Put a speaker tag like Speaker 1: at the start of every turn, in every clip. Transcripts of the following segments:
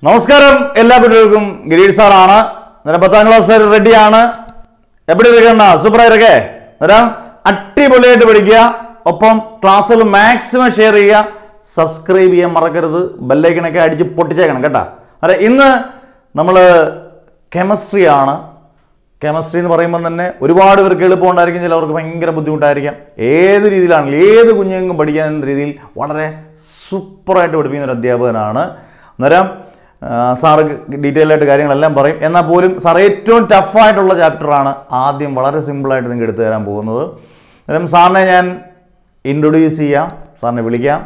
Speaker 1: നമസ്കാരം എല്ലാ കുട്ടികൾക്കും ഗിരീഷ് സാറാണ് അന്നേരം പത്താം ക്ലാസ് റെഡിയാണ് എവിടെ ഇരിക്കണ സൂപ്പർ ആയിരിക്കേ അന്നേരം അടിപൊളിയായിട്ട് പഠിക്കുക ഒപ്പം ക്ലാസ്സുകൾ മാക്സിമം ഷെയർ ചെയ്യുക സബ്സ്ക്രൈബ് ചെയ്യാൻ മറക്കരുത് ബെല്ലൈക്കണൊക്കെ അടിച്ച് പൊട്ടിച്ചേക്കണം കേട്ടോ അതെ ഇന്ന് നമ്മൾ കെമിസ്ട്രി ആണ് കെമിസ്ട്രി എന്ന് പറയുമ്പോൾ തന്നെ ഒരുപാട് പേർക്ക് എളുപ്പമുണ്ടായിരിക്കും ചിലവർക്ക് ഭയങ്കര ബുദ്ധിമുട്ടായിരിക്കാം ഏത് രീതിയിലാണെങ്കിലും ഏത് കുഞ്ഞുങ്ങൾക്കും പഠിക്കാൻ രീതിയിൽ വളരെ സൂപ്പറായിട്ട് പഠിപ്പിക്കുന്ന ഒരു അധ്യാപകനാണ് അന്നേരം ആ, സാറ് ഡീറ്റെയിൽ ആയിട്ട് കാര്യങ്ങളെല്ലാം പറയും എന്നാൽ പോലും സാർ ഏറ്റവും ടഫായിട്ടുള്ള ചാപ്റ്ററാണ് ആദ്യം വളരെ സിമ്പിളായിട്ട് നിങ്ങൾക്ക് എടുത്തു തരാൻ പോകുന്നത് അന്നേരം സാറിനെ ഞാൻ ഇൻട്രൊഡ്യൂസ് ചെയ്യാം സാറിനെ വിളിക്കാം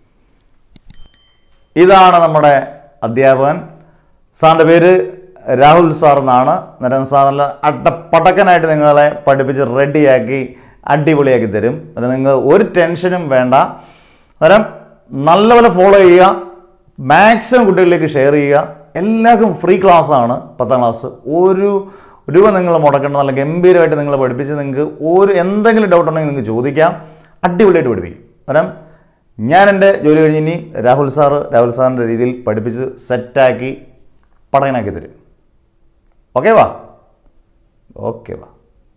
Speaker 1: ഇതാണ് നമ്മുടെ അധ്യാപകൻ സാറിൻ്റെ പേര് രാഹുൽ സാർ എന്നാണ് അന്നേരം സാർ നല്ല അട്ടപ്പടക്കനായിട്ട് നിങ്ങളെ പഠിപ്പിച്ച് റെഡിയാക്കി അടിപൊളിയാക്കി തരും അന്നേരം നിങ്ങൾ ഒരു ടെൻഷനും വേണ്ട അന്നേരം നല്ലപോലെ ഫോളോ ചെയ്യുക മാക്സിമം കുട്ടികളിലേക്ക് ഷെയർ ചെയ്യുക എല്ലാവർക്കും ഫ്രീ ക്ലാസ് ആണ് പത്താം ക്ലാസ് ഒരു രൂപ നിങ്ങൾ മുടക്കേണ്ട നല്ല ഗംഭീരമായിട്ട് നിങ്ങൾ പഠിപ്പിച്ച് നിങ്ങൾക്ക് ഒരു എന്തെങ്കിലും ഡൗട്ട് ഉണ്ടെങ്കിൽ നിങ്ങൾക്ക് ചോദിക്കാം അടിപൊളിയായിട്ട് പഠിപ്പിക്കും അന്നേരം ഞാൻ എൻ്റെ ജോലി കഴിഞ്ഞ് ഇനി രാഹുൽ സാറ് രാഹുൽ സാറിൻ്റെ രീതിയിൽ പഠിപ്പിച്ച് സെറ്റാക്കി പടയനാക്കി തരും ഓക്കെ വാ ഓക്കെ വാ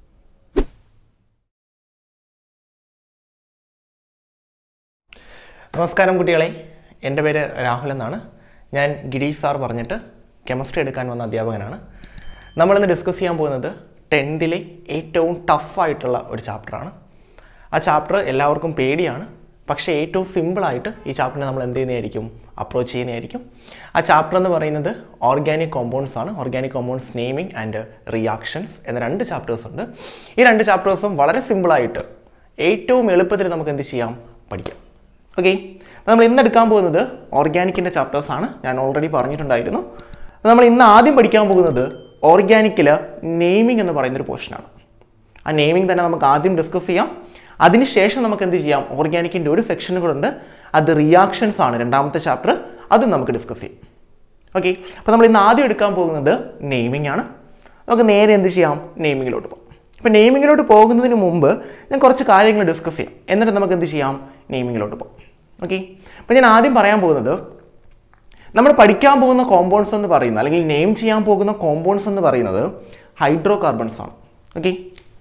Speaker 2: നമസ്കാരം കുട്ടികളെ എൻ്റെ പേര് രാഹുൽ എന്നാണ് ഞാൻ ഗിരീഷ് സാർ പറഞ്ഞിട്ട് കെമിസ്ട്രി എടുക്കാൻ വന്ന അധ്യാപകനാണ് നമ്മളിന്ന് ഡിസ്കസ് ചെയ്യാൻ പോകുന്നത് ടെൻത്തിലെ ഏറ്റവും ടഫായിട്ടുള്ള ഒരു ചാപ്റ്ററാണ് ആ ചാപ്റ്റർ എല്ലാവർക്കും പേടിയാണ് പക്ഷേ ഏറ്റവും സിമ്പിളായിട്ട് ഈ ചാപ്റ്ററിനെ നമ്മൾ എന്ത് ചെയ്യുന്നതായിരിക്കും അപ്രോച്ച് ചെയ്യുന്നതായിരിക്കും ആ ചാപ്റ്റർ എന്ന് പറയുന്നത് ഓർഗാനിക് കോമ്പൗണ്ട്സ് ആണ് organic compounds naming and reactions എന്ന രണ്ട് ചാപ്റ്റേഴ്സ് ഉണ്ട് ഈ രണ്ട് ചാപ്റ്റേഴ്സും വളരെ സിമ്പിളായിട്ട് ഏറ്റവും എളുപ്പത്തിൽ നമുക്ക് എന്ത് ചെയ്യാം പഠിക്കാം ഓക്കെ നമ്മൾ ഇന്ന് എടുക്കാൻ പോകുന്നത് ഓർഗാനിക്കിൻ്റെ ചാപ്റ്റേഴ്സാണ് ഞാൻ ഓൾറെഡി പറഞ്ഞിട്ടുണ്ടായിരുന്നു നമ്മൾ ഇന്ന് ആദ്യം പഠിക്കാൻ പോകുന്നത് ഓർഗാനിക്കിൽ നെയിമിംഗ് എന്ന് പറയുന്നൊരു പോർഷനാണ് ആ നെയിമിംഗ് തന്നെ നമുക്ക് ആദ്യം ഡിസ്കസ് ചെയ്യാം അതിനുശേഷം നമുക്ക് എന്ത് ചെയ്യാം ഓർഗാനിക്കിൻ്റെ ഒരു സെക്ഷൻ കൂടെ ഉണ്ട് അത് റിയാക്ഷൻസ് ആണ് രണ്ടാമത്തെ ചാപ്റ്റർ അതും നമുക്ക് ഡിസ്കസ് ചെയ്യാം ഓക്കെ അപ്പോൾ നമ്മൾ ഇന്ന് ആദ്യം എടുക്കാൻ പോകുന്നത് നെയിമിംഗ് ആണ് നമുക്ക് നേരെ എന്ത് ചെയ്യാം നെയിമിങ്ങിലോട്ട് പോകാം അപ്പോൾ നെയിമിങ്ങിലോട്ട് പോകുന്നതിന് മുമ്പ് ഞാൻ കുറച്ച് കാര്യങ്ങൾ ഡിസ്കസ് ചെയ്യാം എന്നിട്ട് നമുക്ക് എന്ത് ചെയ്യാം നെയിമിങ്ങിലോട്ട് പോകാം ഓക്കെ അപ്പോൾ ഞാൻ ആദ്യം പറയാൻ പോകുന്നത് നമ്മൾ പഠിക്കാൻ പോകുന്ന കോമ്പൗണ്ട്സ് എന്ന് പറയുന്നത് അല്ലെങ്കിൽ നെയിം ചെയ്യാൻ പോകുന്ന കോമ്പൗണ്ട്സ് എന്ന് പറയുന്നത് ഹൈഡ്രോ കാർബൺസ് ആണ് okay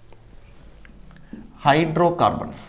Speaker 2: hydrocarbons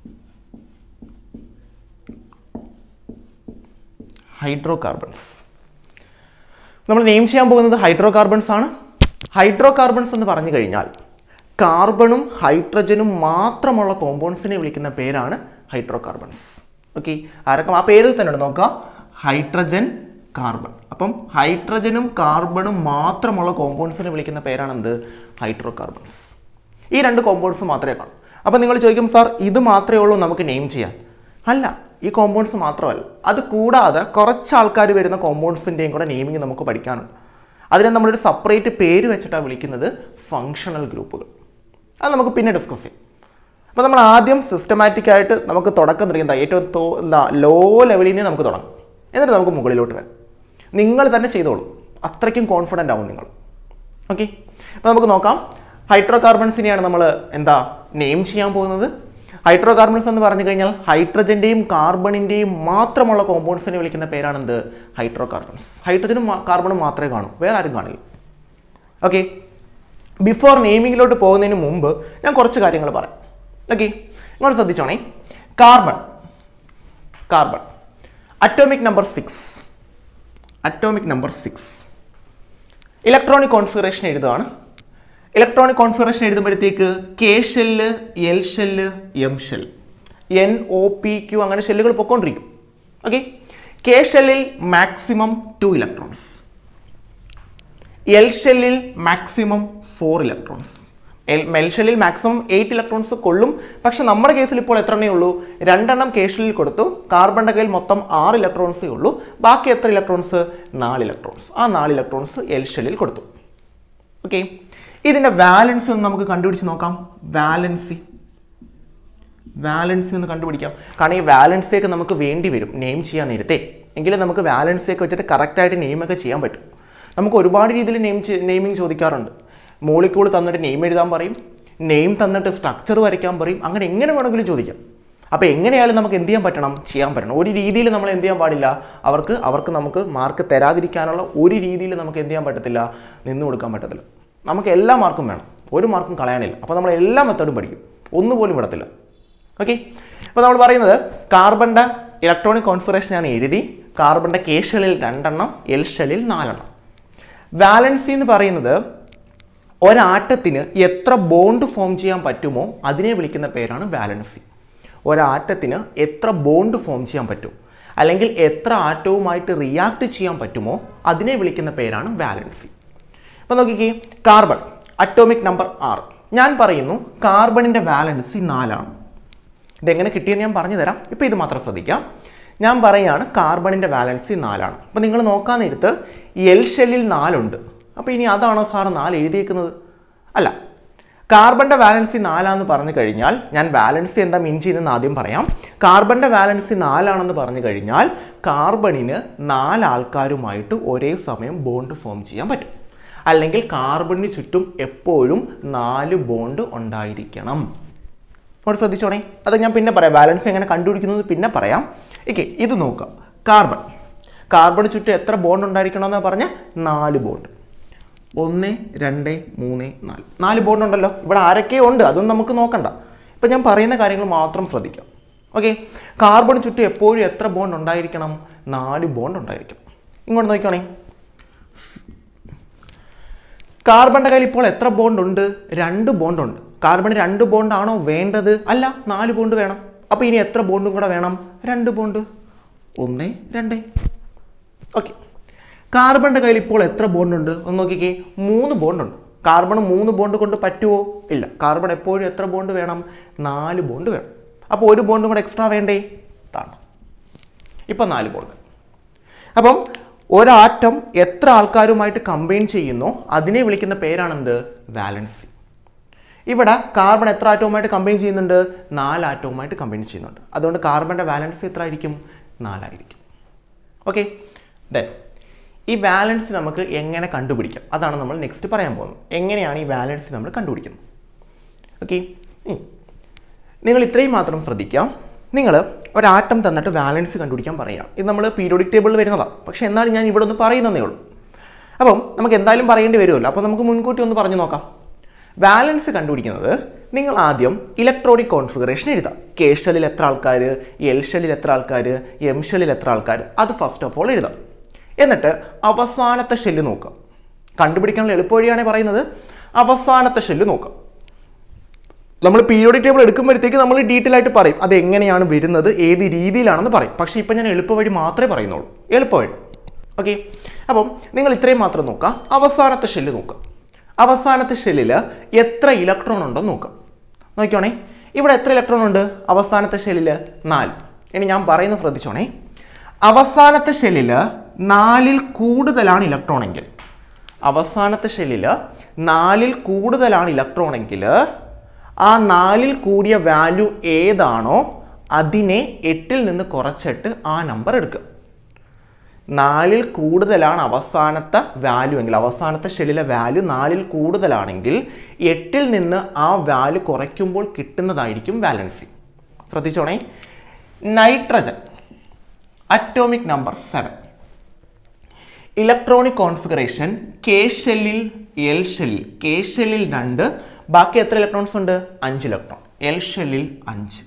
Speaker 2: hydrocarbons നമ്മൾ നെയിം ചെയ്യാൻ പോകുന്നത് ഹൈഡ്രോ കാർബൺസ് ആണ് ഹൈഡ്രോ കാർബൺസ് എന്ന് പറഞ്ഞു കഴിഞ്ഞാൽ കാർബണും ഹൈഡ്രജനും മാത്രമുള്ള കോമ്പൗണ്ട്സിനെ വിളിക്കുന്ന പേരാണ് ഹൈഡ്രോ കാർബൺസ് ഓക്കെ ആരൊക്കെ ആ പേരിൽ തന്നെ ഉണ്ട് നോക്കാം ഹൈഡ്രജൻ കാർബൺ അപ്പം ഹൈഡ്രജനും കാർബണും മാത്രമുള്ള കോമ്പൗണ്ട്സിനെ വിളിക്കുന്ന പേരാണ് എന്ത് ഹൈഡ്രോ കാർബൺസ് ഈ രണ്ട് കോമ്പൗണ്ട്സ് മാത്രമേ കാണൂ അപ്പോൾ നിങ്ങൾ ചോദിക്കും സാർ ഇത് മാത്രമേ ഉള്ളൂ നമുക്ക് നെയിം ചെയ്യാൻ അല്ല ഈ കോമ്പൗണ്ട്സ് മാത്രമല്ല അത് കൂടാതെ കുറച്ച് ആൾക്കാർ വരുന്ന കോമ്പൗണ്ട്സിൻ്റെയും കൂടെ നെയിമിങ് നമുക്ക് പഠിക്കാനുണ്ട് അതിനെ നമ്മളൊരു സെപ്പറേറ്റ് പേര് വെച്ചിട്ടാണ് വിളിക്കുന്നത് ഫങ്ഷണൽ ഗ്രൂപ്പുകൾ അത് നമുക്ക് പിന്നെ ഡിസ്കസ് ചെയ്യാം അപ്പോൾ നമ്മൾ ആദ്യം സിസ്റ്റമാറ്റിക് ആയിട്ട് നമുക്ക് തുടക്കം തുടങ്ങിയത് ഏറ്റവും തോ എന്താ ലോ ലെവലിൽ നിന്ന് നമുക്ക് തുടങ്ങാം എന്നിട്ട് നമുക്ക് മുകളിലോട്ട് വരാം നിങ്ങൾ തന്നെ ചെയ്തോളൂ അത്രയ്ക്കും കോൺഫിഡൻ്റ് ആവും നിങ്ങൾ ഓക്കെ അപ്പോൾ നമുക്ക് നോക്കാം ഹൈഡ്രോ കാർബൺസിനെയാണ് നമ്മൾ എന്താ നെയിം ചെയ്യാൻ പോകുന്നത് ഹൈഡ്രോ കാർബൺസ് എന്ന് പറഞ്ഞു കഴിഞ്ഞാൽ ഹൈഡ്രജൻ്റെയും കാർബണിൻ്റെയും മാത്രമുള്ള കോമ്പൗണ്ട്സിനെ വിളിക്കുന്ന പേരാണ് എന്ത് ഹൈഡ്രോ കാർബൺസ് ഹൈഡ്രജനും മാ- കാർബണും മാത്രമേ കാണൂ വേറെ ആരും കാണില്ല ഓക്കെ ബിഫോർ നെയിമിങ്ങിലോട്ട് പോകുന്നതിന് മുമ്പ് ഞാൻ കുറച്ച് കാര്യങ്ങൾ പറയാം ഓക്കെ ഇങ്ങോട്ട് ശ്രദ്ധിച്ചോണേ carbon carbon atomic number six atomic number six electronic configuration എഴുതുകയാണ് ഇലക്ട്രോണിക് കോൺഫിഗറേഷൻ എഴുതുമ്പോഴത്തേക്ക് K shell L shell M shell N O P Q അങ്ങനെ ഷെല്ലുകൾ പൊക്കോണ്ടിരിക്കും ഓക്കെ കെ ഷെല്ലിൽ മാക്സിമം ടു ഇലക്ട്രോൺസ് എൽ ഷെല്ലിൽ മാക്സിമം ഫോർ ഇലക്ട്രോൺസ് എൽ മെൽ ഷെല്ലിൽ maximum eight electrons കൊള്ളും പക്ഷെ നമ്മുടെ കേസിൽ ഇപ്പോൾ എത്ര എണ്ണേ ഉള്ളൂ രണ്ടെണ്ണം കെ ഷെല്ലിൽ കൊടുത്തു കാർബണിൻ്റെ കയ്യിൽ മൊത്തം ആറ് ഇലക്ട്രോൺസേ ഉള്ളൂ ബാക്കി എത്ര ഇലക്ട്രോൺസ് നാല് ഇലക്ട്രോൺസ് ആ നാല് ഇലക്ട്രോൺസ് എൽ ഷെല്ലിൽ കൊടുത്തു ഓക്കെ ഇതിൻ്റെ വാലൻസി ഒന്ന് നമുക്ക് കണ്ടുപിടിച്ച് നോക്കാം വാലൻസി വാലൻസി ഒന്ന് കണ്ടുപിടിക്കാം കാരണം ഈ വാലൻസിയൊക്കെ നമുക്ക് വേണ്ടി വരും നെയിം ചെയ്യാൻ നേരത്തെ എങ്കിലും നമുക്ക് വാലൻസിയൊക്കെ വെച്ചിട്ട് കറക്റ്റായിട്ട് നെയിമൊക്കെ ചെയ്യാൻ പറ്റും നമുക്ക് ഒരുപാട് രീതിയിൽ നെയിം നെയിമിങ് ചോദിക്കാറുണ്ട് മോളിക്കൂൾ തന്നിട്ട് നെയിം എഴുതാൻ പറയും നെയിം തന്നിട്ട് സ്ട്രക്ചർ വരയ്ക്കാൻ പറയും അങ്ങനെ എങ്ങനെ വേണമെങ്കിലും ചോദിക്കാം അപ്പോൾ എങ്ങനെയായാലും നമുക്ക് എന്ത് ചെയ്യാൻ പറ്റണം ചെയ്യാൻ പറ്റണം ഒരു രീതിയിൽ നമ്മൾ എന്ത് ചെയ്യാൻ പാടില്ല അവർക്ക് അവർക്ക് നമുക്ക് മാർക്ക് തരാതിരിക്കാനുള്ള ഒരു രീതിയിൽ നമുക്ക് എന്ത് ചെയ്യാൻ പറ്റത്തില്ല നിന്ന് കൊടുക്കാൻ പറ്റത്തില്ല നമുക്ക് എല്ലാ മാർക്കും വേണം ഒരു മാർക്കും കളയാനില്ല അപ്പോൾ നമ്മൾ എല്ലാ മെത്തേഡും പഠിക്കും ഒന്നുപോലും വിടത്തില്ല ഓക്കെ അപ്പോൾ നമ്മൾ പറയുന്നത് കാർബണിൻ്റെ ഇലക്ട്രോണിക് കോൺഫിഗറേഷൻ ഞാൻ എഴുതി കാർബണിൻ്റെ കെ ഷെല്ലിൽ രണ്ടെണ്ണം എൽ ഷെല്ലിൽ നാലെണ്ണം വാലൻസി എന്ന് പറയുന്നത് ഒരാറ്റത്തിന് എത്ര ബോണ്ട് ഫോം ചെയ്യാൻ പറ്റുമോ അതിനെ വിളിക്കുന്ന പേരാണ് വാലൻസി ഒരാറ്റത്തിന് എത്ര ബോണ്ട് ഫോം ചെയ്യാൻ പറ്റും അല്ലെങ്കിൽ എത്ര ആറ്റവുമായിട്ട് റിയാക്ട് ചെയ്യാൻ പറ്റുമോ അതിനെ വിളിക്കുന്ന പേരാണ് വാലൻസി അപ്പോൾ നോക്കിക്കേ കാർബൺ അറ്റോമിക് നമ്പർ ആറ് ഞാൻ പറയുന്നു കാർബണിൻ്റെ വാലൻസി നാലാണ് ഇതെങ്ങനെ കിട്ടിയെന്ന് ഞാൻ പറഞ്ഞു തരാം ഇപ്പോൾ ഇത് മാത്രം ശ്രദ്ധിക്കാം ഞാൻ പറയുകയാണ് കാർബണിൻ്റെ വാലൻസി നാലാണ് അപ്പോൾ നിങ്ങൾ നോക്കാൻ നേരത്ത് എൽ ഷെല്ലിൽ നാലുണ്ട് അപ്പോൾ ഇനി അതാണോ സാർ നാല് എഴുതിയേക്കുന്നത് അല്ല കാർബണിൻ്റെ വാലൻസി നാലാന്ന് പറഞ്ഞു കഴിഞ്ഞാൽ ഞാൻ വാലൻസി എന്താ മീൻ ചെയ്യുന്നതെന്ന് ആദ്യം പറയാം കാർബണിൻ്റെ വാലൻസി നാലാണെന്ന് പറഞ്ഞു കഴിഞ്ഞാൽ കാർബണിന് നാല് ആൾക്കാരുമായിട്ട് ഒരേ സമയം ബോണ്ട് ഫോം ചെയ്യാൻ പറ്റും അല്ലെങ്കിൽ കാർബണിന് ചുറ്റും എപ്പോഴും നാല് ബോണ്ട് ഉണ്ടായിരിക്കണം അവിടെ ശ്രദ്ധിച്ചോണേ അത് ഞാൻ പിന്നെ പറയാം ബാലൻസ് എങ്ങനെ കണ്ടുപിടിക്കുന്നത് പിന്നെ പറയാം ഓക്കെ ഇത് നോക്കുക കാർബൺ കാർബൺ ചുറ്റും എത്ര ബോണ്ട് ഉണ്ടായിരിക്കണമെന്ന് പറഞ്ഞ നാല് ബോണ്ട് ഒന്ന് രണ്ട് മൂന്ന് നാല് നാല് ബോണ്ട് ഉണ്ടല്ലോ ഇവിടെ ആരൊക്കെ ഉണ്ട് അതൊന്നും നമുക്ക് നോക്കണ്ട ഇപ്പം ഞാൻ പറയുന്ന കാര്യങ്ങൾ മാത്രം ശ്രദ്ധിക്കാം ഓക്കെ കാർബൺ ചുറ്റും എപ്പോഴും എത്ര ബോണ്ട് ഉണ്ടായിരിക്കണം നാല് ബോണ്ട് ഉണ്ടായിരിക്കണം ഇങ്ങോട്ട് നോക്കിക്കോണേ കാർബണിൻ്റെ കയ്യിൽ ഇപ്പോൾ എത്ര ബോണ്ട് ഉണ്ട് രണ്ട് ബോണ്ട് ഉണ്ട് കാർബൺ രണ്ട് ബോണ്ടാണോ വേണ്ടത് അല്ല നാല് ബോണ്ട് വേണം അപ്പോൾ ഇനി എത്ര ബോണ്ടും കൂടെ വേണം രണ്ട് ബോണ്ട് ഒന്ന് രണ്ട് ഓക്കെ കാർബണിൻ്റെ കയ്യിൽ ഇപ്പോൾ എത്ര ബോണ്ട് ഉണ്ട് ഒന്ന് നോക്കിക്കേ മൂന്ന് ബോണ്ട് ഉണ്ട് കാർബൺ മൂന്ന് ബോണ്ട് കൊണ്ട് പറ്റുമോ ഇല്ല കാർബൺ എപ്പോഴും എത്ര ബോണ്ട് വേണം നാല് ബോണ്ട് വേണം അപ്പോൾ ഒരു ബോണ്ടും കൂടെ എക്സ്ട്രാ വേണ്ടേ ഇതാണ് ഇപ്പം നാല് ബോണ്ട് അപ്പം ഒരാറ്റം എത്ര ആൾക്കാരുമായിട്ട് കമ്പൈൻ ചെയ്യുന്നോ അതിനെ വിളിക്കുന്ന പേരാണെന്ത് വാലൻസി ഇവിടെ കാർബൺ എത്ര ആറ്റവുമായിട്ട് കമ്പൈൻ ചെയ്യുന്നുണ്ട് നാല് ആറ്റവുമായിട്ട് കമ്പൈൻ ചെയ്യുന്നുണ്ട് അതുകൊണ്ട് കാർബണിൻ്റെ വാലൻസി എത്ര ആയിരിക്കും നാലായിരിക്കും ഓക്കെ ദെൻ ഈ വാലൻസി നമുക്ക് എങ്ങനെ കണ്ടുപിടിക്കാം അതാണ് നമ്മൾ നെക്സ്റ്റ് പറയാൻ പോകുന്നത് എങ്ങനെയാണ് ഈ വാലൻസി നമ്മൾ കണ്ടുപിടിക്കുന്നത് ഓക്കെ നിങ്ങൾ ഇത്രയും മാത്രം ശ്രദ്ധിക്കാം നിങ്ങൾ ഒരാറ്റം തന്നിട്ട് വാലൻസ് കണ്ടുപിടിക്കാൻ പറയാം ഇത് നമ്മൾ പീരിയോഡിക് ടേബിളിൽ വരുന്നതാണ് പക്ഷേ എന്നാലും ഞാൻ ഇവിടെ ഒന്ന് പറയുന്നതേ ഉള്ളൂ അപ്പം നമുക്ക് എന്തായാലും പറയേണ്ടി വരുമല്ലോ അപ്പോൾ നമുക്ക് മുൻകൂട്ടി ഒന്ന് പറഞ്ഞു നോക്കാം വാലൻസ് കണ്ടുപിടിക്കുന്നത് നിങ്ങൾ ആദ്യം ഇലക്ട്രോണിക് കോൺഫിഗറേഷൻ എഴുതാം കെ ഷെല്ലിൽ എത്ര ആൾക്കാർ എൽ ഷെല്ലിൽ എത്ര ആൾക്കാർ എം ഷെല്ലിൽ എത്ര ആൾക്കാർ അത് ഫസ്റ്റ് ഓഫ് ഓൾ എഴുതാം എന്നിട്ട് അവസാനത്തെ ഷെല്ല് നോക്കാം കണ്ടുപിടിക്കാനുള്ള എളുപ്പവഴിയാണ് പറയുന്നത് അവസാനത്തെ ഷെല്ല് നോക്കാം നമ്മൾ പീരിയോഡിക് ടേബിൾ എടുക്കുമ്പോഴത്തേക്ക് നമ്മൾ ഡീറ്റെയിൽ ആയിട്ട് പറയും അത് എങ്ങനെയാണ് വരുന്നത് ഏത് രീതിയിലാണെന്ന് പറയും പക്ഷേ ഇപ്പം ഞാൻ എളുപ്പവഴി മാത്രമേ പറയുന്നുള്ളൂ എളുപ്പവഴി ഓക്കെ അപ്പം നിങ്ങൾ ഇത്രയും മാത്രം നോക്കാം അവസാനത്തെ ഷെല്ല് നോക്കാം അവസാനത്തെ ഷെല്ലിൽ എത്ര ഇലക്ട്രോൺ ഉണ്ടെന്ന് നോക്കാം നോക്കിക്കോണേ ഇവിടെ എത്ര ഇലക്ട്രോൺ ഉണ്ട് അവസാനത്തെ ഷെല്ലിൽ നാല് ഇനി ഞാൻ പറയുന്നത് ശ്രദ്ധിച്ചോണേ അവസാനത്തെ ഷെല്ലിൽ നാലിൽ കൂടുതലാണ് ഇലക്ട്രോൺ എങ്കിൽ അവസാനത്തെ ഷെല്ലിൽ നാലിൽ കൂടുതലാണ് ഇലക്ട്രോൺ എങ്കിൽ ആ നാലിൽ കൂടിയ വാല്യൂ ഏതാണോ അതിനെ എട്ടിൽ നിന്ന് കുറച്ചിട്ട് ആ നമ്പർ എടുക്കുക നാലിൽ കൂടുതലാണ് അവസാനത്തെ വാല്യൂ എങ്കിൽ അവസാനത്തെ ഷെല്ലിലെ വാല്യൂ നാലിൽ കൂടുതലാണെങ്കിൽ എട്ടിൽ നിന്ന് ആ വാല്യൂ കുറയ്ക്കുമ്പോൾ കിട്ടുന്നതായിരിക്കും വാലൻസി ശ്രദ്ധിച്ചോണേ nitrogen atomic number seven electronic configuration K ഷെല്ലിൽ എൽ ഷെല്ലിൽ കെ ഷെല്ലിൽ രണ്ട് ബാക്കി എത്ര ഇലക്ട്രോൺസ് ഉണ്ട് അഞ്ച് ഇലക്ട്രോൺ എൽ ഷെല്ലിൽ അഞ്ച്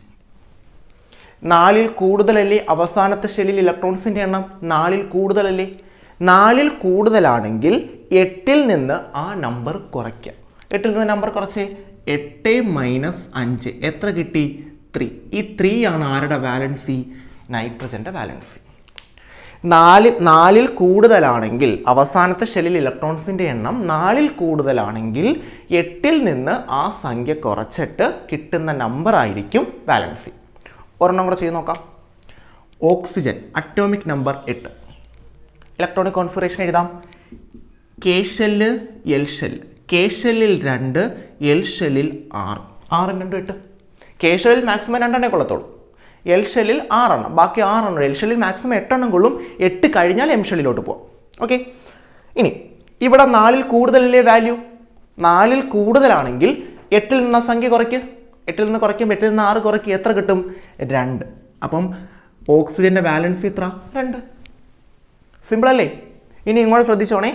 Speaker 2: നാലിൽ കൂടുതലല്ലേ അവസാനത്തെ ഷെല്ലിൽ ഇലക്ട്രോൺസിൻ്റെ എണ്ണം നാലിൽ കൂടുതലല്ലേ നാലിൽ കൂടുതലാണെങ്കിൽ എട്ടിൽ നിന്ന് ആ നമ്പർ കുറയ്ക്കുക എട്ടിൽ നിന്ന് നമ്പർ കുറച്ച് എട്ട് മൈനസ് അഞ്ച് എത്ര കിട്ടി ത്രീ ഈ ത്രീ ആണ് ആരുടെ വാലൻസി നൈട്രജൻ്റെ വാലൻസി നാല് നാലിൽ കൂടുതലാണെങ്കിൽ അവസാനത്തെ ഷെല്ലിൽ ഇലക്ട്രോൺസിൻ്റെ എണ്ണം നാലിൽ കൂടുതലാണെങ്കിൽ എട്ടിൽ നിന്ന് ആ സംഖ്യ കുറച്ചിട്ട് കിട്ടുന്ന നമ്പർ ആയിരിക്കും വാലൻസി ഒരെണ്ണം കൂടെ ചെയ്ത് നോക്കാം ഓക്സിജൻ അറ്റോമിക് നമ്പർ എട്ട് ഇലക്ട്രോണിക് കോൺഫിഗറേഷൻ എഴുതാം K shell L shell K ഷെല്ലിൽ രണ്ട് എൽ ഷെല്ലിൽ ആറ് ആറും രണ്ടും എട്ട് കെ ഷെല്ലിൽ മാക്സിമം രണ്ടെണ്ണേ കൊള്ളത്തുള്ളൂ എൽ ഷെല്ലിൽ ആറെണ്ണം ബാക്കി ആറെണ്ണം എൽ ഷെല്ലിൽ മാക്സിമം എട്ടെണ്ണം കൊള്ളും എട്ട് കഴിഞ്ഞാൽ എം ഷെല്ലിലോട്ട് പോകാം ഓക്കെ ഇനി ഇവിടെ നാലിൽ കൂടുതലല്ലേ വാല്യൂ നാലിൽ കൂടുതലാണെങ്കിൽ എട്ടിൽ നിന്ന് സംഖ്യ കുറയ്ക്ക് എട്ടിൽ നിന്ന് കുറയ്ക്കും എട്ടിൽ നിന്ന് ആറ് കുറയ്ക്കും എത്ര കിട്ടും രണ്ട് അപ്പം ഓക്സിജൻ്റെ ബാലൻസ് എത്ര രണ്ട് സിമ്പിൾ അല്ലേ ഇനി ഇങ്ങോട്ട് ശ്രദ്ധിച്ചോണേ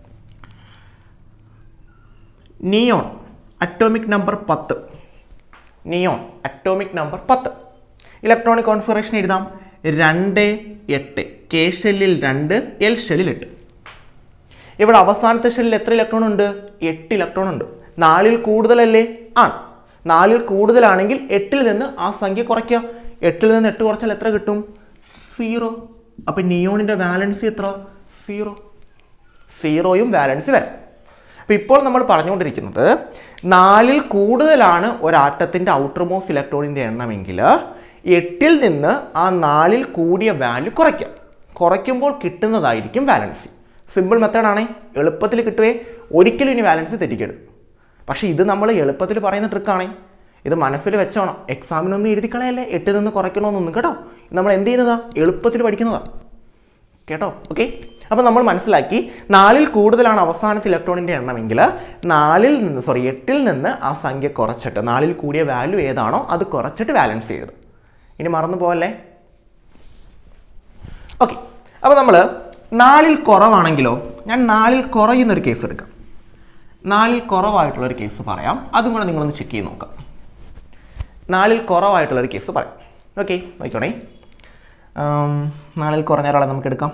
Speaker 2: നിയോൺ അറ്റോമിക് നമ്പർ പത്ത് നിയോൺ അറ്റോമിക് നമ്പർ പത്ത് ഇലക്ട്രോണിക് കോൺഫിഗറേഷൻ എഴുതാം രണ്ട് എട്ട് കെ ഷെല്ലിൽ രണ്ട് എൽ ഷെല്ലിൽ എട്ട് ഇവിടെ അവസാനത്തെ ഷെല്ലിൽ എത്ര ഇലക്ട്രോൺ ഉണ്ട് എട്ട് ഇലക്ട്രോൺ ഉണ്ട് നാലിൽ കൂടുതലല്ലേ ആണ് നാലിൽ കൂടുതലാണെങ്കിൽ എട്ടിൽ നിന്ന് ആ സംഖ്യ കുറയ്ക്കുക എട്ടിൽ നിന്ന് എട്ട് കുറച്ചാൽ എത്ര കിട്ടും സീറോ അപ്പം നിയോണിൻ്റെ വാലൻസി എത്ര സീറോ സീറോയും ബാലൻസ് വരാം അപ്പോൾ ഇപ്പോൾ നമ്മൾ പറഞ്ഞുകൊണ്ടിരിക്കുന്നത് നാലിൽ കൂടുതലാണ് ഒരാറ്റത്തിൻ്റെ ഔട്ടർമോസ്റ്റ് ഇലക്ട്രോണിൻ്റെ എണ്ണമെങ്കിൽ എട്ടിൽ നിന്ന് ആ നാലിൽ കൂടിയ വാല്യൂ കുറയ്ക്കാം കുറയ്ക്കുമ്പോൾ കിട്ടുന്നതായിരിക്കും ബാലൻസി സിമ്പിൾ മെത്തേഡാണേ എളുപ്പത്തിൽ കിട്ടുവേ ഒരിക്കലും ഇനി ബാലൻസ് തെറ്റിക്കരുത് പക്ഷേ ഇത് നമ്മൾ എളുപ്പത്തിൽ പറയുന്ന ട്രിക്കാണേ ഇത് മനസ്സിൽ വെച്ചോണം എക്സാമിനൊന്നും എഴുതി കളയല്ലേ എട്ടിൽ നിന്ന് കുറയ്ക്കണമെന്നൊന്നും കേട്ടോ നമ്മൾ എന്ത് ചെയ്യുന്നതാ എളുപ്പത്തിൽ പഠിക്കുന്നതാണ് കേട്ടോ ഓക്കെ അപ്പോൾ നമ്മൾ മനസ്സിലാക്കി നാലിൽ കൂടുതലാണ് അവസാനത്തെ ഇലക്ട്രോണിൻ്റെ എണ്ണമെങ്കിൽ നാലിൽ നിന്ന് സോറി എട്ടിൽ നിന്ന് ആ സംഖ്യ കുറച്ചിട്ട് നാലിൽ കൂടിയ വാല്യൂ ഏതാണോ അത് കുറച്ചിട്ട് ബാലൻസ് ചെയ്ത് ഇനി മറന്നു പോകല്ലേ ഓക്കെ അപ്പോൾ നമ്മൾ നാലിൽ കുറവാണെങ്കിലോ ഞാൻ നാലിൽ കുറയുന്നൊരു കേസ് എടുക്കാം നാലിൽ കുറവായിട്ടുള്ളൊരു കേസ് പറയാം അതും കൂടെ നിങ്ങളൊന്ന് ചെക്ക് ചെയ്ത് നോക്കാം നാലിൽ കുറവായിട്ടുള്ളൊരു കേസ് പറയാം ഓക്കെ നോക്കിക്കോണേ ആം, നാലിൽ കുറഞ്ഞ ഒരാളെ നമുക്ക് എടുക്കാം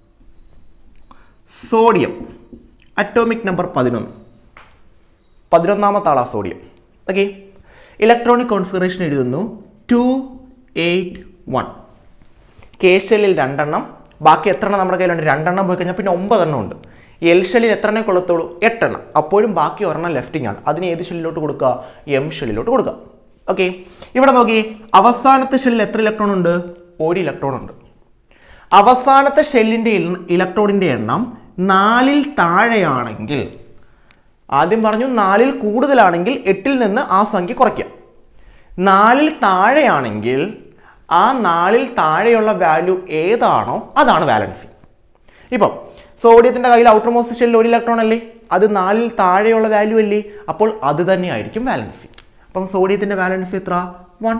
Speaker 2: സോഡിയം അറ്റോമിക് നമ്പർ പതിനൊന്ന് പതിനൊന്നാമത്തെ ആളാ സോഡിയം ഓക്കെ ഇലക്ട്രോണിക് കോൺഫിഗറേഷൻ എഴുതുന്നു ടു എയ്റ്റ് വൺ കെ ഷെല്ലിൽ രണ്ടെണ്ണം ബാക്കി എത്ര എണ്ണം നമ്മുടെ കയ്യിലുണ്ട് രണ്ടെണ്ണം പോയി കഴിഞ്ഞാൽ പിന്നെ ഒമ്പതെണ്ണം ഉണ്ട് എൽ ഷെല്ലിൽ എത്ര എണ്ണം കൊള്ളത്തുള്ളൂ എട്ടെണ്ണം അപ്പോഴും ബാക്കി ഒരെണ്ണം ലെഫ്റ്റിംഗ് ആണ് അതിന് ഏത് ഷെല്ലിലോട്ട് കൊടുക്കുക എം ഷെല്ലിലോട്ട് കൊടുക്കുക ഓക്കെ ഇവിടെ നോക്കി അവസാനത്തെ ഷെല്ലിൽ എത്ര ഇലക്ട്രോൺ ഉണ്ട് ഒരു ഇലക്ട്രോൺ ഉണ്ട് അവസാനത്തെ ഷെല്ലിൻ്റെ ഇലക്ട്രോണിൻ്റെ എണ്ണം നാലിൽ താഴെയാണെങ്കിൽ ആദ്യം പറഞ്ഞു നാലിൽ കൂടുതലാണെങ്കിൽ എട്ടിൽ നിന്ന് ആ സംഖ്യ കുറയ്ക്കാം നാലിൽ താഴെയാണെങ്കിൽ ആ നാലിൽ താഴെയുള്ള വാല്യൂ ഏതാണോ അതാണ് ബാലൻസി ഇപ്പം സോഡിയത്തിൻ്റെ കയ്യിൽ ഔട്ടർ മോസ്റ്റ് ഷെല്ലിൽ ഒരു ഇലക്ട്രോൺ അല്ലേ അത് നാലിൽ താഴെയുള്ള വാല്യൂ അല്ലേ അപ്പോൾ അത് തന്നെയായിരിക്കും ബാലൻസി അപ്പം സോഡിയത്തിൻ്റെ ബാലൻസി എത്ര വൺ